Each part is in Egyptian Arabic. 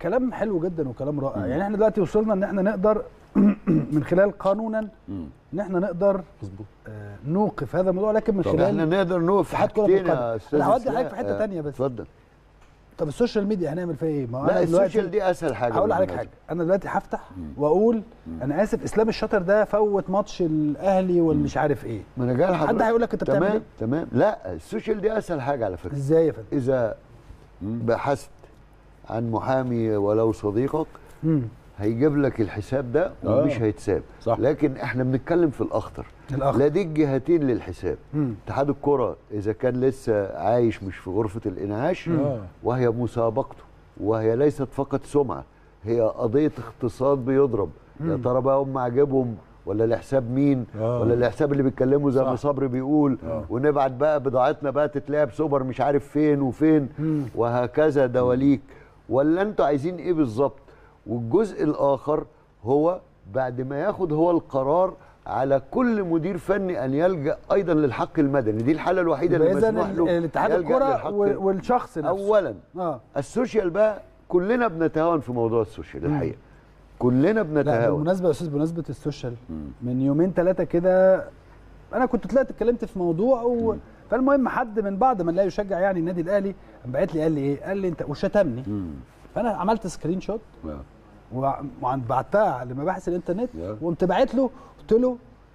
كلام حلو جدا وكلام رائع يعني احنا دلوقتي وصلنا ان احنا نقدر من خلال قانونا ان احنا نقدر مظبوط آه، نوقف هذا الموضوع لكن من طب خلال احنا نقدر نقف في اتحاد كرة حاجتين القدم. يا استاذ أنا هودي إسلام. حضرتك في حتة آه، تانية بس. اتفضل طب السوشيال ميديا هنعمل فيها ايه؟ ما هو لا أنا دلوقتي السوشيال دي اسهل حاجه هقول لحضرتك بالمناسبة. حاجه انا دلوقتي هفتح واقول انا اسف اسلام الشاطر ده فوت ماتش الاهلي والمش عارف ايه ما انا جاي حد لحضرتك. هيقول لك انت بتعمل تمام ايه؟ تمام لا السوشيال دي اسهل حاجه على فكره ازاي يا فندم؟ اذا بحثت عن محامي ولو صديقك مم. هيجيب لك الحساب ده آه. ومش هيتساب صح. لكن احنا بنتكلم في الاخطر الأخطر. لا دي الجهتين للحساب مم. اتحاد الكره اذا كان لسه عايش مش في غرفه الانعاش آه. وهي مسابقته وهي ليست فقط سمعه هي قضيه اقتصاد بيضرب يا ترى بقى هم عاجبهم ولا لحساب مين آه. ولا الحساب اللي بيتكلموا زي ما صح. صبري بيقول آه. ونبعت بقى بضاعتنا بقى تتلعب سوبر مش عارف فين وفين مم. وهكذا دواليك ولا انتوا عايزين ايه بالظبط والجزء الاخر هو بعد ما ياخد هو القرار على كل مدير فني ان يلجا ايضا للحق المدني دي الحاله الوحيده يبقى اللي اذا مسموح له الاتحاد يلجأ الكره للحق وال- والشخص نفسه اولا اه السوشيال بقى كلنا بنتهاون في موضوع السوشيال الحقيقه كلنا لا بنتهاون بالمناسبه يا استاذ بمناسبه السوشيال من يومين ثلاثه كده انا كنت طلعت اتكلمت في موضوع و... فالمهم حد من بعض من لا يشجع يعني النادي الاهلي بعت لي قال لي ايه؟ قال لي انت وشتمني فانا عملت سكرين شوت آه. وبعتها لمباحث الانترنت يا. وقمت باعت له قلت له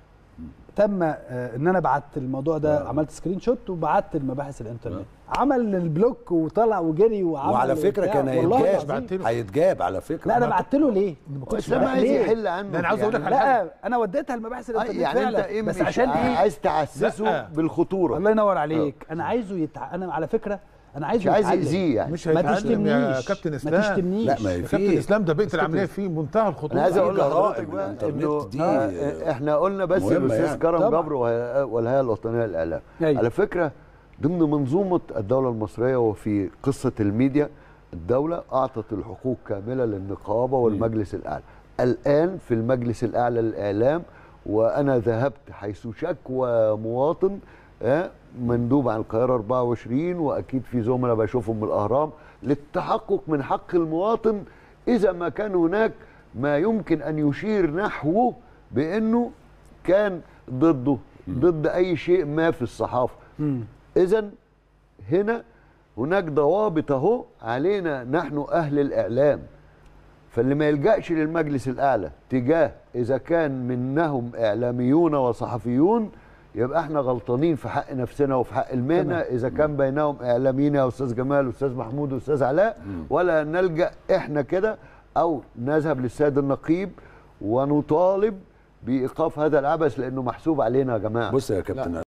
تم آه، ان انا بعت الموضوع ده عملت سكرين شوت وبعت لمباحث الانترنت عمل البلوك وطلع وجري وعمل وعلى فكره وبتاع. كان والله هيتجاب العظيم. هيتجاب على فكره لا انا بعت له ليه؟ ما كنتش اسلام بعت عايز ليه؟ يحل عنه لا، أنا عاوز أقول لك على لا انا وديتها لمباحث آه، الانترنت يعني انت فعلا ايه بس مش عشان ايه؟ عايز تحسسه لا. بالخطوره الله ينور عليك انا عايزه يتع... انا على فكره انا عايزه مش عايز يتعلم. يأذيه يعني مش ما هيتعلم يا تشتمنيش كابتن ما اسلام تشتمنيش لا ما هي يا كابتن في اسلام ده بيئه العمليه فيه منتهى الخطوره انا عايز اقول جرائم لحضرتك بقى الإنترنت انه دي آه، احنا قلنا بس مهمة الاستاذ يعني. كرم طبعا. جبر وهي- والهيئه الوطنيه للاعلام أيوة. على فكره ضمن منظومه الدوله المصريه وفي قصه الميديا الدوله اعطت الحقوق كامله للنقابه والمجلس الاعلى الان في المجلس الاعلى للاعلام وانا ذهبت حيث شكوى مواطن آه، مندوب عن القاهره 24 واكيد في زملاء بشوفهم من الاهرام للتحقق من حق المواطن اذا ما كان هناك ما يمكن ان يشير نحوه بانه كان ضده ضد اي شيء ما في الصحافه اذا هنا هناك ضوابط اهو علينا نحن اهل الاعلام فاللي ما يلجاش للمجلس الاعلى تجاه اذا كان منهم اعلاميون وصحفيون يبقى احنا غلطانين في حق نفسنا وفي حق المهنه اذا كان بينهم اعلاميين يا استاذ جمال واستاذ محمود واستاذ علاء ولا نلجا احنا كده او نذهب للسيد النقيب ونطالب بايقاف هذا العبث لانه محسوب علينا يا جماعه بص يا كابتن